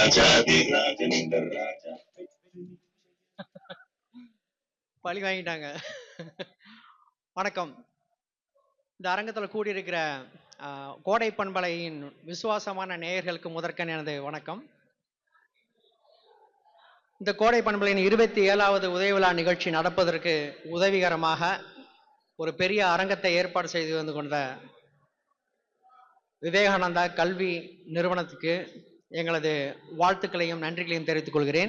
ராஜாதி ராஜனிந்த ராஜா பழி வாங்கிட்டாங்க வணக்கம் இந்த அரங்கத்தில் கூடியிருக்கிற ஆ, கோடை பண்பலையின் விசுவாசமான நேயர்களுக்கு முதற்கண் எனது வணக்கம் இந்த கோடை பண்பலையின் இருபத்தி ஏழாவது உதய விழா நிகழ்ச்சி நடப்பதற்கு உதவிகரமாக ஒரு பெரிய அரங்கத்தை ஏற்பாடு செய்து வந்து கொண்ட விவேகானந்தா கல்வி நிறுவனத்துக்கு எங்களது வாழ்த்துக்களையும் நன்றிகளையும் தெரிவித்துக் கொள்கிறேன்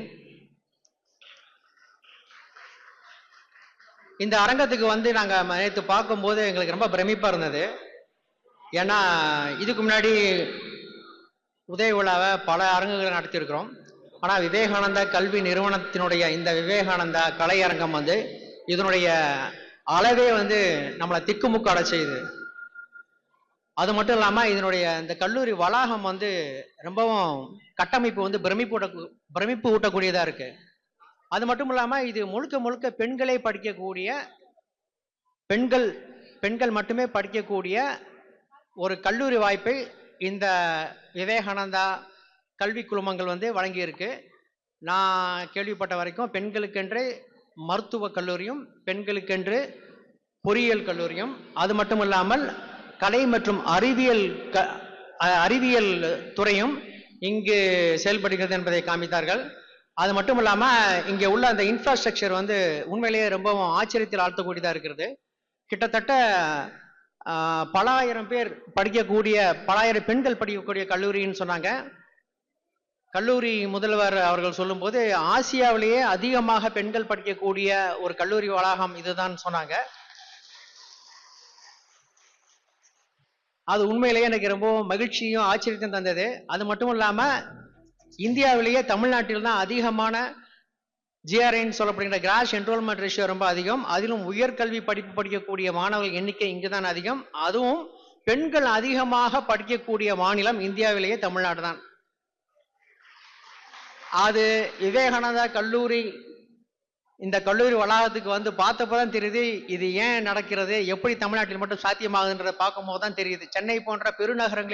இந்த அரங்கத்துக்கு வந்து நாங்கள் நேற்று பார்க்கும்போது எங்களுக்கு ரொம்ப பிரமிப்பாக இருந்தது ஏன்னா இதுக்கு முன்னாடி உதய விழாவை பல அரங்குகளை நடத்தியிருக்கிறோம் ஆனால் விவேகானந்தா கல்வி நிறுவனத்தினுடைய இந்த விவேகானந்தா கலையரங்கம் வந்து இதனுடைய அளவே வந்து நம்மளை திக்குமுக்காட செய்யுது அது மட்டும் இல்லாமல் இதனுடைய இந்த கல்லூரி வளாகம் வந்து ரொம்பவும் கட்டமைப்பு வந்து பிரமிப்பு பிரமிப்பு ஊட்டக்கூடியதாக இருக்கு அது மட்டும் இல்லாமல் இது முழுக்க முழுக்க பெண்களே படிக்கக்கூடிய பெண்கள் பெண்கள் மட்டுமே படிக்கக்கூடிய ஒரு கல்லூரி வாய்ப்பை இந்த விவேகானந்தா கல்வி குழுமங்கள் வந்து வழங்கியிருக்கு நான் கேள்விப்பட்ட வரைக்கும் பெண்களுக்கென்று மருத்துவக் கல்லூரியும் பெண்களுக்கென்று பொறியியல் கல்லூரியும் அது மட்டும் இல்லாமல் கலை மற்றும் அறிவியல் க அ- அறிவியல் துறையும் இங்கு செயல்படுகிறது என்பதை காமித்தார்கள் அது மட்டும் இல்லாமல் இங்கே உள்ள அந்த இன்ஃப்ராஸ்ட்ரக்சர் வந்து உண்மையிலேயே ரொம்பவும் ஆச்சரியத்தில் ஆழ்த்தக்கூடியதாக இருக்கிறது கிட்டத்தட்ட ஆஹ், பல ஆயிரம் பேர் படிக்கக்கூடிய பல ஆயிரம் பெண்கள் படிக்கக்கூடிய கல்லூரின்னு சொன்னாங்க கல்லூரி முதல்வர் அவர்கள் சொல்லும்போது ஆசியாவிலேயே அதிகமாக பெண்கள் படிக்கக்கூடிய ஒரு கல்லூரி வளாகம் இதுதான் சொன்னாங்க அது உண்மையிலேயே எனக்கு ரொம்ப மகிழ்ச்சியும் ஆச்சரியத்தையும் தந்தது அது மட்டும் இல்லாம இந்தியாவிலேயே தமிழ்நாட்டில் தான் அதிகமான ஜிஆர்ஐன்னு சொல்லப்படுகிற கிராஸ் என்ரோல்மெண்ட் ரேஷியோ ரொம்ப அதிகம் அதிலும் உயர்கல்வி படிப்பு படிக்கக்கூடிய மாணவர்கள் எண்ணிக்கை இங்கு தான் அதிகம் அதுவும் பெண்கள் அதிகமாக படிக்கக்கூடிய மாநிலம் இந்தியாவிலேயே தமிழ்நாடு தான் அது விவேகானந்தா கல்லூரி இந்த கல்லூரி வளாகத்துக்கு வந்து பார்த்தப்பதான் தெரியுது இது ஏன் நடக்கிறது எப்படி தமிழ்நாட்டில் மட்டும் சாத்தியமாகுதுன்றதை பார்க்கும்போது தான் தெரியுது சென்னை போன்ற பெருநகரங்களில்